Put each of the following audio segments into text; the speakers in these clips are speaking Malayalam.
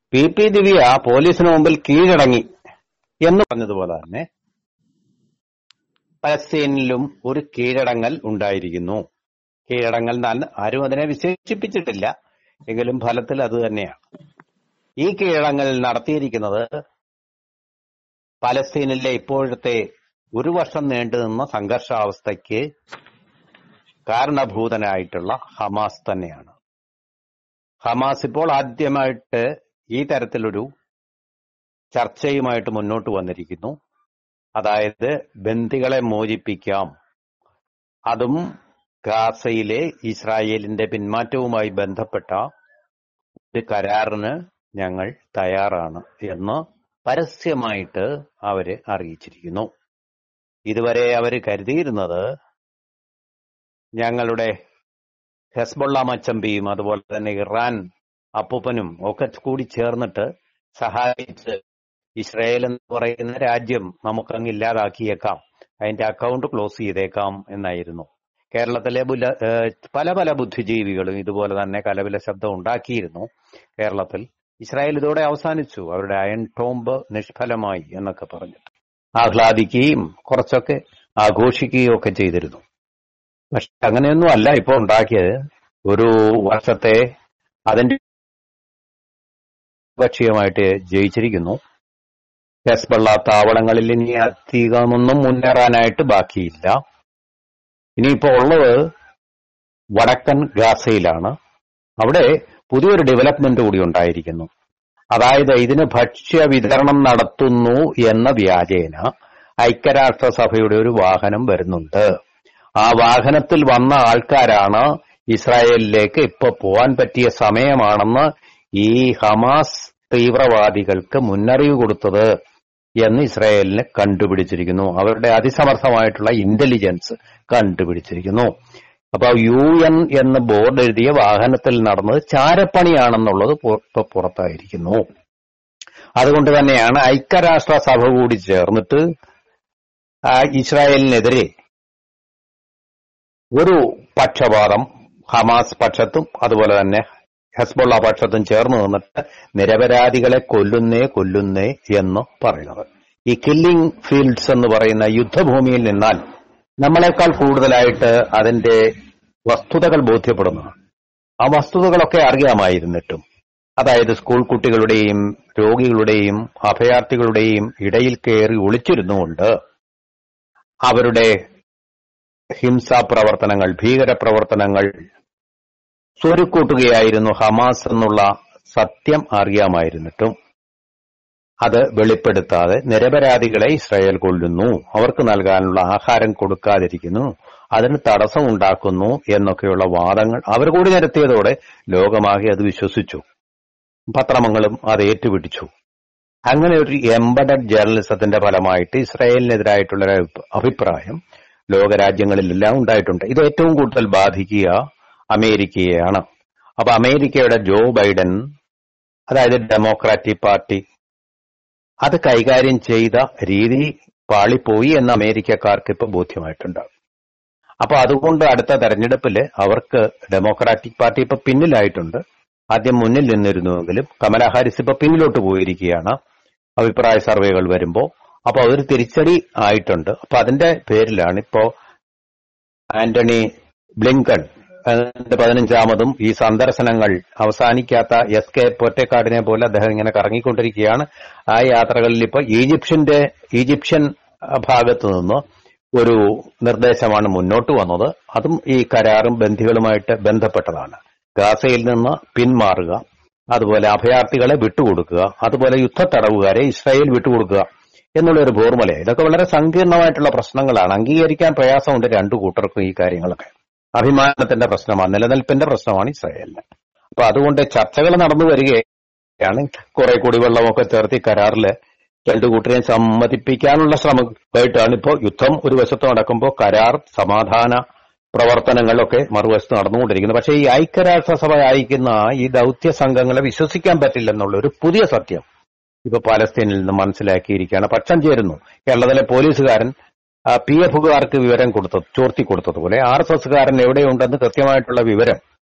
പി പി ദിവ്യ പോലീസിന് മുമ്പിൽ കീഴടങ്ങി എന്ന് പറഞ്ഞതുപോലെ തന്നെ പലസ്തീനിലും ഒരു കീഴടങ്ങൽ ഉണ്ടായിരിക്കുന്നു കീഴടങ്ങൽ എന്നാൽ ആരും അതിനെ വിശേഷിപ്പിച്ചിട്ടില്ല എങ്കിലും ഫലത്തിൽ അത് തന്നെയാണ് ഈ കീഴടങ്ങൽ നടത്തിയിരിക്കുന്നത് പലസ്തീനിലെ ഇപ്പോഴത്തെ ഒരു വർഷം നീണ്ടുനിന്ന സംഘർഷാവസ്ഥയ്ക്ക് കാരണഭൂതനായിട്ടുള്ള ഹമാസ് തന്നെയാണ് ഹമാസ് ഇപ്പോൾ ആദ്യമായിട്ട് ഈ തരത്തിലൊരു ചർച്ചയുമായിട്ട് മുന്നോട്ട് വന്നിരിക്കുന്നു അതായത് ബന്ദികളെ മോചിപ്പിക്കാം അതും ഗാസയിലെ ഇസ്രായേലിന്റെ പിന്മാറ്റവുമായി ബന്ധപ്പെട്ട ഒരു കരാറിന് ഞങ്ങൾ തയ്യാറാണ് എന്ന് പരസ്യമായിട്ട് അവര് അറിയിച്ചിരിക്കുന്നു ഇതുവരെ അവര് കരുതിയിരുന്നത് ഞങ്ങളുടെ ഹെസ്ബുള്ള മച്ചമ്പിയും അതുപോലെ തന്നെ ഇറാൻ അപ്പൂപ്പനും ഒക്കെ കൂടി ചേർന്നിട്ട് സഹായിച്ച് ഇസ്രായേൽ എന്ന് പറയുന്ന രാജ്യം നമുക്കങ്ങ് ഇല്ലാതാക്കിയേക്കാം അതിന്റെ അക്കൗണ്ട് ക്ലോസ് ചെയ്തേക്കാം എന്നായിരുന്നു കേരളത്തിലെ ബുല- ഏഹ് പല പല ബുദ്ധിജീവികളും ഇതുപോലെ തന്നെ കലവില ശബ്ദം ഉണ്ടാക്കിയിരുന്നു കേരളത്തിൽ ഇസ്രായേൽ ഇതോടെ അവസാനിച്ചു അവരുടെ അയൺ ടോംബ് നിഷ്ഫലമായി എന്നൊക്കെ പറഞ്ഞിട്ട് ആഹ്ലാദിക്കുകയും കുറച്ചൊക്കെ ആഘോഷിക്കുകയും ഒക്കെ ചെയ്തിരുന്നു പക്ഷെ അങ്ങനെയൊന്നും അല്ല ഇപ്പൊ ഉണ്ടാക്കിയത് ഒരു വർഷത്തെ അതിന്റെ ഭക്ഷ്യമായിട്ട് ജയിച്ചിരിക്കുന്നു ഹെസ്ബള്ള താവളങ്ങളിൽ ഇനി അധികമൊന്നും മുന്നേറാനായിട്ട് ബാക്കിയില്ല ഇനിയിപ്പോ ഉള്ളത് വടക്കൻ ഗാസയിലാണ് അവിടെ പുതിയൊരു ഡെവലപ്മെന്റ് കൂടി ഉണ്ടായിരിക്കുന്നു അതായത് ഇതിന് ഭക്ഷ്യ വിതരണം നടത്തുന്നു എന്ന വ്യാജേന ഐക്യരാഷ്ട്രസഭയുടെ ഒരു വാഹനം വരുന്നുണ്ട് ആ വാഹനത്തിൽ വന്ന ആൾക്കാരാണ് ഇസ്രായേലിലേക്ക് ഇപ്പൊ പോവാൻ പറ്റിയ സമയമാണെന്ന് ഈ ഹമാസ് തീവ്രവാദികൾക്ക് മുന്നറിവ് കൊടുത്തത് എന്ന് ഇസ്രായേലിന് കണ്ടുപിടിച്ചിരിക്കുന്നു അവരുടെ അതിസമർത്ഥമായിട്ടുള്ള ഇന്റലിജൻസ് കണ്ടുപിടിച്ചിരിക്കുന്നു അപ്പൊ യു എൻ എന്ന് ബോർഡ് എഴുതിയ വാഹനത്തിൽ നടന്നത് ചാരപ്പണിയാണെന്നുള്ളത് പു- ഇപ്പൊ പുറത്തായിരിക്കുന്നു അതുകൊണ്ട് തന്നെയാണ് ഐക്യരാഷ്ട്ര സഭ കൂടി ചേർന്നിട്ട് ആ ഇസ്രായേലിനെതിരെ ഒരു പക്ഷപാതം ഹമാസ് പക്ഷത്തും അതുപോലെ തന്നെ ഹെസ്ബുള്ള പക്ഷത്തും ചേർന്ന് നിന്നിട്ട് നിരപരാധികളെ കൊല്ലുന്നേ കൊല്ലുന്നേ എന്ന് പറയുന്നത് ഈ കില്ലിംഗ് ഫീൽഡ്സ് എന്ന് പറയുന്ന യുദ്ധഭൂമിയിൽ നിന്നാൽ നമ്മളെക്കാൾ കൂടുതലായിട്ട് അതിന്റെ വസ്തുതകൾ ബോധ്യപ്പെടുന്നതാണ് ആ വസ്തുതകളൊക്കെ അറിയാമായിരുന്നിട്ടും അതായത് സ്കൂൾ കുട്ടികളുടെയും രോഗികളുടെയും അഭയാർത്ഥികളുടെയും ഇടയിൽ കയറി ഒളിച്ചിരുന്നുകൊണ്ട് അവരുടെ ഹിംസാ പ്രവർത്തനങ്ങൾ ഭീകര പ്രവർത്തനങ്ങൾ സ്വരുക്കൂട്ടുകയായിരുന്നു ഹമാസ് എന്നുള്ള സത്യം അറിയാമായിരുന്നിട്ടും അത് വെളിപ്പെടുത്താതെ നിരപരാധികളെ ഇസ്രായേൽ കൊല്ലുന്നു അവർക്ക് നൽകാനുള്ള ആഹാരം കൊടുക്കാതിരിക്കുന്നു അതിന് തടസ്സം ഉണ്ടാക്കുന്നു എന്നൊക്കെയുള്ള വാദങ്ങൾ അവർ കൂടി നിരത്തിയതോടെ ലോകമാകെ അത് വിശ്വസിച്ചു പത്രമങ്ങളും അത് ഏറ്റുപിടിച്ചു അങ്ങനെ ഒരു എംബഡഡ് ജേർണലിസത്തിന്റെ ഫലമായിട്ട് ഇസ്രായേലിനെതിരായിട്ടുള്ള ഒരു അഭി- അഭിപ്രായം ലോകരാജ്യങ്ങളിലെല്ലാം ഉണ്ടായിട്ടുണ്ട് ഇത് ഏറ്റവും കൂടുതൽ ബാധിക്കുക അമേരിക്കയെയാണ് അപ്പൊ അമേരിക്കയുടെ ജോ ബൈഡൻ അതായത് ഡെമോക്രാറ്റിക് പാർട്ടി അത് കൈകാര്യം ചെയ്ത രീതി പാളിപ്പോയി എന്ന് അമേരിക്കക്കാർക്ക് ഇപ്പൊ ബോധ്യമായിട്ടുണ്ട് അപ്പൊ അതുകൊണ്ട് അടുത്ത തെരഞ്ഞെടുപ്പില് അവർക്ക് ഡെമോക്രാറ്റിക് പാർട്ടി ഇപ്പൊ പിന്നിലായിട്ടുണ്ട് ആദ്യം മുന്നിൽ നിന്നിരുന്നുവെങ്കിലും കമല ഹാരിസ് ഇപ്പൊ പിന്നിലോട്ട് പോയിരിക്കുകയാണ് അഭിപ്രായ സർവേകൾ വരുമ്പോ അപ്പൊ അതൊരു തിരിച്ചടി ആയിട്ടുണ്ട് അപ്പൊ അതിന്റെ പേരിലാണ് ഇപ്പോ ആന്റണി ബ്ലിങ്കൺ അതിന്റെ പതിനഞ്ചാമതും ഈ സന്ദർശനങ്ങൾ അവസാനിക്കാത്ത എസ് കെ പൊറ്റക്കാടിനെ പോലെ അദ്ദേഹം ഇങ്ങനെ കറങ്ങിക്കൊണ്ടിരിക്കുകയാണ് ആ യാത്രകളിൽ ഇപ്പൊ ഈജിപ്ഷ്യന്റെ ഈജിപ്ഷ്യൻ ഭാഗത്തു നിന്ന് ഒരു നിർദ്ദേശമാണ് മുന്നോട്ട് വന്നത് അതും ഈ കരാറും ബന്ധികളുമായിട്ട് ബന്ധപ്പെട്ടതാണ് ഗാസയിൽ നിന്ന് പിന്മാറുക അതുപോലെ അഭയാർത്ഥികളെ വിട്ടുകൊടുക്കുക അതുപോലെ യുദ്ധത്തടവുകാരെ ഇസ്രായേൽ വിട്ടുകൊടുക്കുക എന്നുള്ള ഒരു ഫോർമുല ഇതൊക്കെ വളരെ സങ്കീർണമായിട്ടുള്ള പ്രശ്നങ്ങളാണ് അംഗീകരിക്കാൻ പ്രയാസമുണ്ട് രണ്ടു കൂട്ടർക്കും ഈ കാര്യങ്ങളൊക്കെ അഭിമാനത്തിന്റെ പ്രശ്നമാണ് നിലനിൽപ്പിന്റെ പ്രശ്നമാണ് ഇസ്രായേലിന് അപ്പൊ അതുകൊണ്ട് ചർച്ചകൾ നടന്നു വരികയാണ് കുറെ കുടിവെള്ളമൊക്കെ ചേർത്ത് ഈ കരാറില് രണ്ടു കൂട്ടരെയും സമ്മതിപ്പിക്കാനുള്ള ശ്രമമായിട്ടാണ് ഇപ്പോൾ യുദ്ധം ഒരു വശത്ത് നടക്കുമ്പോൾ കരാർ സമാധാന പ്രവർത്തനങ്ങളൊക്കെ മറുവശത്ത് നടന്നുകൊണ്ടിരിക്കുന്നത് പക്ഷേ ഈ ഐക്യരാഷ്ട്രസഭ അയക്കുന്ന ഈ ദൗത്യ സംഘങ്ങളെ വിശ്വസിക്കാൻ പറ്റില്ലെന്നുള്ള ഒരു പുതിയ സത്യം ഇപ്പൊ പാലസ്തീനിൽ നിന്ന് മനസ്സിലാക്കിയിരിക്കുകയാണ് പക്ഷം ചേരുന്നു കേരളത്തിലെ പോലീസുകാരൻ പി എഫുകാർക്ക് വിവരം കൊടുത്തത് ചോർത്തി കൊടുത്തതുപോലെ ആർ എസ് എസ്കാരൻ എവിടെയുണ്ടെന്ന് കൃത്യമായിട്ടുള്ള വിവരം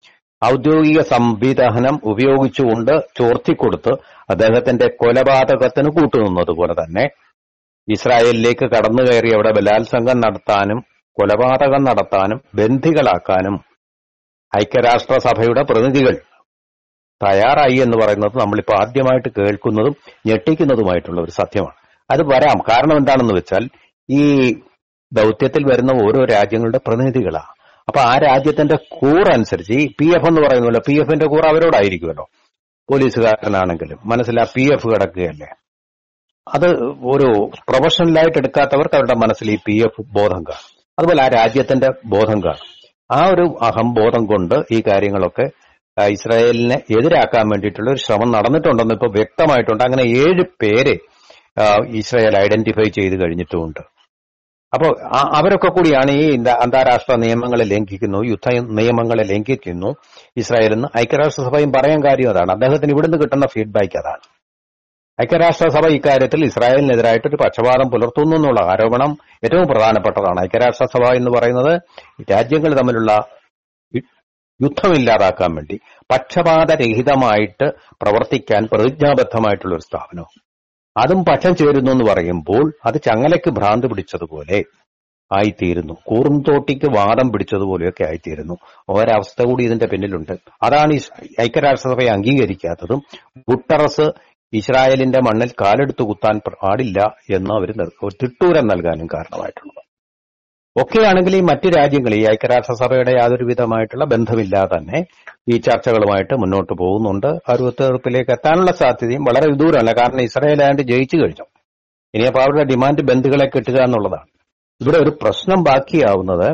ഔദ്യോഗിക സംവിധാനം ഉപയോഗിച്ചുകൊണ്ട് ചോർത്തിക്കൊടുത്ത് അദ്ദേഹത്തിന്റെ കൊലപാതകത്തിന് കൂട്ടുനിന്നതുപോലെ തന്നെ ഇസ്രായേലിലേക്ക് കടന്നു കയറി അവിടെ ബലാത്സംഗം നടത്താനും കൊലപാതകം നടത്താനും ബന്ധികളാക്കാനും ഐക്യരാഷ്ട്രസഭയുടെ പ്രതിനിധികൾ തയ്യാറായി എന്ന് പറയുന്നത് നമ്മളിപ്പോ ആദ്യമായിട്ട് കേൾക്കുന്നതും ഞെട്ടിക്കുന്നതുമായിട്ടുള്ള ഒരു സത്യമാണ് അത് വരാം കാരണം എന്താണെന്ന് വെച്ചാൽ ഈ ദൗത്യത്തിൽ വരുന്ന ഓരോ രാജ്യങ്ങളുടെ പ്രതിനിധികളാ അപ്പൊ ആ രാജ്യത്തിന്റെ കൂർ അനുസരിച്ച് ഈ പി എഫ് എന്ന് പറയുന്നല്ലോ പി എഫിന്റെ കൂർ അവരോടായിരിക്കുമല്ലോ പോലീസുകാരനാണെങ്കിലും മനസ്സിലാ പി എഫ് കിടക്കുകയല്ലേ അത് ഒരു പ്രൊഫഷണലായിട്ട് എടുക്കാത്തവർക്ക് അവരുടെ മനസ്സിൽ ഈ പി എഫ് ബോധം കാണും അതുപോലെ ആ രാജ്യത്തിന്റെ ബോധം കാണും ആ ഒരു അഹംബോധം കൊണ്ട് ഈ കാര്യങ്ങളൊക്കെ ആ, ഇസ്രായേലിനെ എതിരാക്കാൻ വേണ്ടിയിട്ടുള്ള ഒരു ശ്രമം നടന്നിട്ടുണ്ടെന്ന് ഇപ്പൊ വ്യക്തമായിട്ടുണ്ട് അങ്ങനെ ഏഴ് പേരെ ആ, ഇസ്രായേൽ ഐഡന്റിഫൈ ചെയ്ത് കഴിഞ്ഞിട്ടുമുണ്ട് അപ്പോൾ ആ- അവരൊക്കെ കൂടിയാണ് ഈ ഇന്ത- അന്താരാഷ്ട്ര നിയമങ്ങളെ ലംഘിക്കുന്നു യുദ്ധ നിയമങ്ങളെ ലംഘിക്കുന്നു ഇസ്രായേൽ എന്ന് ഐക്യരാഷ്ട്രസഭയും പറയാൻ കാര്യം അതാണ് അദ്ദേഹത്തിന് ഇവിടുന്ന് കിട്ടുന്ന ഫീഡ്ബാക്ക് അതാണ് ഐക്യരാഷ്ട്രസഭ ഇക്കാര്യത്തിൽ ഇസ്രായേലിനെതിരായിട്ടൊരു പക്ഷപാതം പുലർത്തുന്നു എന്നുള്ള ആരോപണം ഏറ്റവും പ്രധാനപ്പെട്ടതാണ് ഐക്യരാഷ്ട്രസഭ എന്ന് പറയുന്നത് രാജ്യങ്ങൾ തമ്മിലുള്ള യു- യുദ്ധമില്ലാതാക്കാൻ വേണ്ടി പക്ഷപാതരഹിതമായിട്ട് പ്രവർത്തിക്കാൻ പ്രതിജ്ഞാബദ്ധമായിട്ടുള്ള ഒരു സ്ഥാപനം അതും പക്ഷം ചേരുന്നു എന്ന് പറയുമ്പോൾ അത് ചങ്ങലയ്ക്ക് ഭ്രാന്ത് പിടിച്ചതുപോലെ ആയിത്തീരുന്നു കൂർന്തോട്ടിക്ക് വാദം പിടിച്ചതുപോലെയൊക്കെ ആയിത്തീരുന്നു ഒരവസ്ഥ കൂടി ഇതിന്റെ പിന്നിലുണ്ട് അതാണ് ഈ ഐക്യരാഷ്ട്രസഭയെ അംഗീകരിക്കാത്തതും ഗുട്ടറസ് ഇസ്രായേലിന്റെ മണ്ണിൽ കാലെടുത്ത് കുത്താൻ പാടില്ല എന്ന് അവർ തിട്ടൂരം നൽകാനും കാരണമായിട്ടുള്ളത് ഒക്കെയാണെങ്കിൽ ഈ മറ്റു രാജ്യങ്ങൾ ഈ ഐക്യരാഷ്ട്രസഭയുടെ യാതൊരു വിധമായിട്ടുള്ള ബന്ധമില്ലാതെ തന്നെ ഈ ചർച്ചകളുമായിട്ട് മുന്നോട്ട് പോകുന്നുണ്ട് ആ ഒരു ഒത്തുതീർപ്പിലേക്ക് എത്താനുള്ള സാധ്യതയും വളരെ വിദൂരമല്ല കാരണം ഇസ്രായേൽ ആയതുകൊണ്ട് ജയിച്ചു കഴിഞ്ഞു ഇനിയപ്പോൾ അവരുടെ ഡിമാൻഡ് ബന്ധുക്കളെ കിട്ടുക എന്നുള്ളതാണ് ഇവിടെ ഒരു പ്രശ്നം ബാക്കിയാവുന്നത്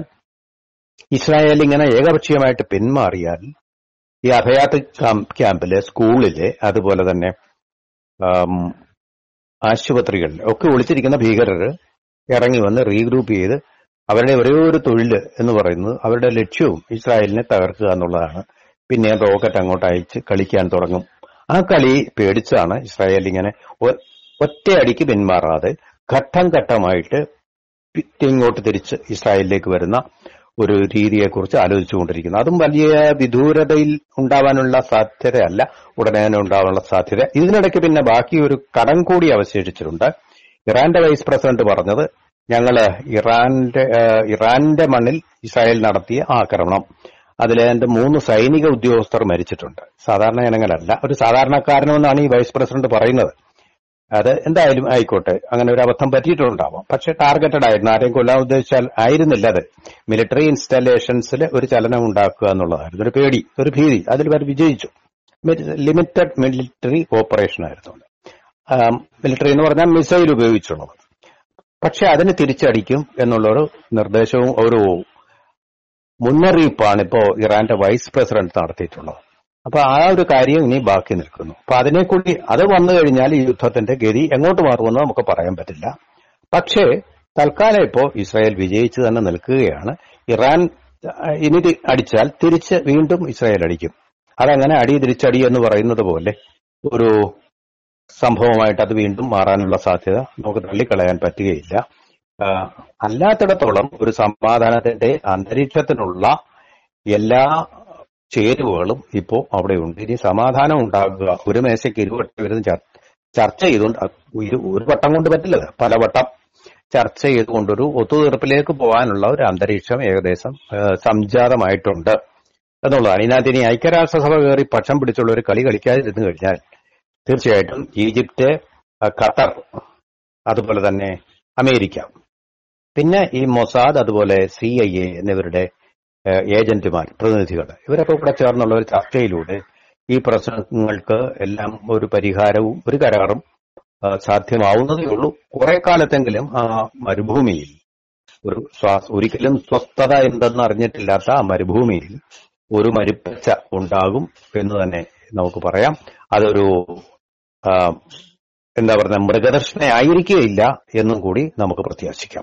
ഇസ്രായേൽ ഇങ്ങനെ ഏകപക്ഷീയമായിട്ട് പിന്മാറിയാൽ ഈ അഭയാർത്ഥി ക്യാമ്പ്- ക്യാമ്പില് സ്കൂളില് അതുപോലെ തന്നെ ആം, ആശുപത്രികളിൽ ഒക്കെ ഒളിച്ചിരിക്കുന്ന ഭീകരർ ഇറങ്ങി വന്ന് റീഗ്രൂപ്പ് ചെയ്ത് അവരുടെ ഒരേ ഒരു തൊഴിൽ എന്ന് പറയുന്നത് അവരുടെ ലക്ഷ്യവും ഇസ്രായേലിനെ തകർക്കുക എന്നുള്ളതാണ് പിന്നെ റോക്കറ്റ് അങ്ങോട്ട് അയച്ച് കളിക്കാൻ തുടങ്ങും ആ കളി പേടിച്ചാണ് ഇസ്രായേൽ ഇങ്ങനെ ഒ- ഒറ്റയടിക്ക് പിന്മാറാതെ ഘട്ടം ഘട്ടമായിട്ട് പി- ഇങ്ങോട്ട് തിരിച്ച് ഇസ്രായേലിലേക്ക് വരുന്ന ഒരു രീതിയെക്കുറിച്ച് ആലോചിച്ചുകൊണ്ടിരിക്കുന്നത് അതും വലിയ വിദൂരതയിൽ ഉണ്ടാവാനുള്ള സാധ്യതയല്ല ഉടനെ തന്നെ ഉണ്ടാവാനുള്ള സാധ്യത ഇതിനിടയ്ക്ക് പിന്നെ ബാക്കി ഒരു കടം കൂടി അവശേഷിച്ചിട്ടുണ്ട് ഇറാന്റെ വൈസ് പ്രസിഡന്റ് പറഞ്ഞത് ഞങ്ങള് ഇറാന്റെ ഏഹ്, ഇറാന്റെ മണ്ണിൽ ഇസ്രായേൽ നടത്തിയ ആക്രമണം അതിലെ എന്റെ മൂന്ന് സൈനിക ഉദ്യോഗസ്ഥർ മരിച്ചിട്ടുണ്ട് സാധാരണ ജനങ്ങളല്ല ഒരു സാധാരണക്കാരനെന്നാണ് ഈ വൈസ് പ്രസിഡന്റ് പറയുന്നത് അത് എന്തായാലും ആയിക്കോട്ടെ അങ്ങനെ ഒരു അബദ്ധം പറ്റിയിട്ടുണ്ടാവാം പക്ഷെ ടാർഗറ്റഡ് ആയിരുന്നു ആരെയും കൊല്ലാൻ ഉദ്ദേശിച്ചാൽ ആയിരുന്നില്ല അത് മിലിറ്ററി ഇൻസ്റ്റാലേഷൻസിൽ ഒരു ചലനം ഉണ്ടാക്കുക എന്നുള്ളതായിരുന്നു ഒരു പേടി ഒരു ഭീതി അതിൽ അവർ വിജയിച്ചു ലിമിറ്റഡ് മിലിറ്ററി ഓപ്പറേഷൻ ആയിരുന്നു മിലിറ്ററി എന്ന് പറഞ്ഞാൽ മിസൈൽ ഉപയോഗിച്ചുള്ളത് പക്ഷെ അതിന് തിരിച്ചടിക്കും എന്നുള്ളൊരു നിർദ്ദേശവും ഒരു മുന്നറിയിപ്പാണ് ഇപ്പോ ഇറാന്റെ വൈസ് പ്രസിഡന്റ് നടത്തിയിട്ടുള്ളത് അപ്പൊ ആ ഒരു കാര്യം ഇനി ബാക്കി നിൽക്കുന്നു അപ്പൊ അതിനെ കൂടി അത് വന്നു കഴിഞ്ഞാൽ ഈ യുദ്ധത്തിന്റെ ഗതി എങ്ങോട്ട് മാറുമെന്ന് നമുക്ക് പറയാൻ പറ്റില്ല പക്ഷേ തൽക്കാലം ഇപ്പോ ഇസ്രായേൽ വിജയിച്ചു തന്നെ നിൽക്കുകയാണ് ഇറാൻ അഹ്, ഇനി തി- അടിച്ചാൽ തിരിച്ച് വീണ്ടും ഇസ്രായേൽ അടിക്കും അതങ്ങനെ അടി തിരിച്ചടി എന്ന് പറയുന്നത് പോലെ ഒരു സംഭവമായിട്ട് അത് വീണ്ടും മാറാനുള്ള സാധ്യത നമുക്ക് തള്ളിക്കളയാൻ പറ്റുകയില്ല ആ, അല്ലാത്തിടത്തോളം ഒരു സമാധാനത്തിന്റെ അന്തരീക്ഷത്തിനുള്ള എല്ലാ ചേരുവകളും ഇപ്പോ അവിടെയുണ്ട് ഇനി സമാധാനം ഉണ്ടാകുക ഒരു മേശയ്ക്ക് ഇരുവട്ടം ഇരുന്ന് ചർ- ചർച്ച ചെയ്തുകൊണ്ട് അത് ഒരു- ഒരു വട്ടം കൊണ്ട് പറ്റില്ല ഇത്. പല വട്ടം ചർച്ച ചെയ്തുകൊണ്ടൊരു ഒത്തുതീർപ്പിലേക്ക് പോകാനുള്ള ഒരു അന്തരീക്ഷം ഏകദേശം ആ, സംജാതമായിട്ടുണ്ട് എന്നുള്ളതാണ് ഇതിനകത്ത് ഇനി ഐക്യരാഷ്ട്രസഭ കയറി പക്ഷം പിടിച്ചുള്ള ഒരു കളി കളിക്കാതിരുന്നു കഴിഞ്ഞാൽ തീർച്ചയായിട്ടും ഈജിപ്റ്റ് ആ, ഖത്തർ അതുപോലെ തന്നെ അമേരിക്ക പിന്നെ ഈ മൊസാദ് അതുപോലെ സി ഐ എ എന്നിവരുടെ ഏഹ്, ഏജന്റുമാർ പ്രതിനിധികൾ ഇവരൊക്കെ കൂടെ ചേർന്നുള്ള ഒരു ചർച്ചയിലൂടെ ഈ പ്രശ്നങ്ങൾക്ക് എല്ലാം ഒരു പരിഹാരവും ഒരു കരാറും ആ, സാധ്യമാവുന്നതേ ഉള്ളൂ കുറെ കാലത്തെങ്കിലും ആ മരുഭൂമിയിൽ ഒരു ശ്വാസ ഒരിക്കലും സ്വസ്ഥത എന്തെന്ന് അറിഞ്ഞിട്ടില്ലാത്ത ആ മരുഭൂമിയിൽ ഒരു മരുപ്പച്ച ഉണ്ടാകും എന്ന് തന്നെ നമുക്ക് പറയാം അതൊരു ആ, എന്താ പറയുക മൃഗദർശന ആയിരിക്കുകയില്ല എന്നും കൂടി നമുക്ക് പ്രത്യാശിക്കാം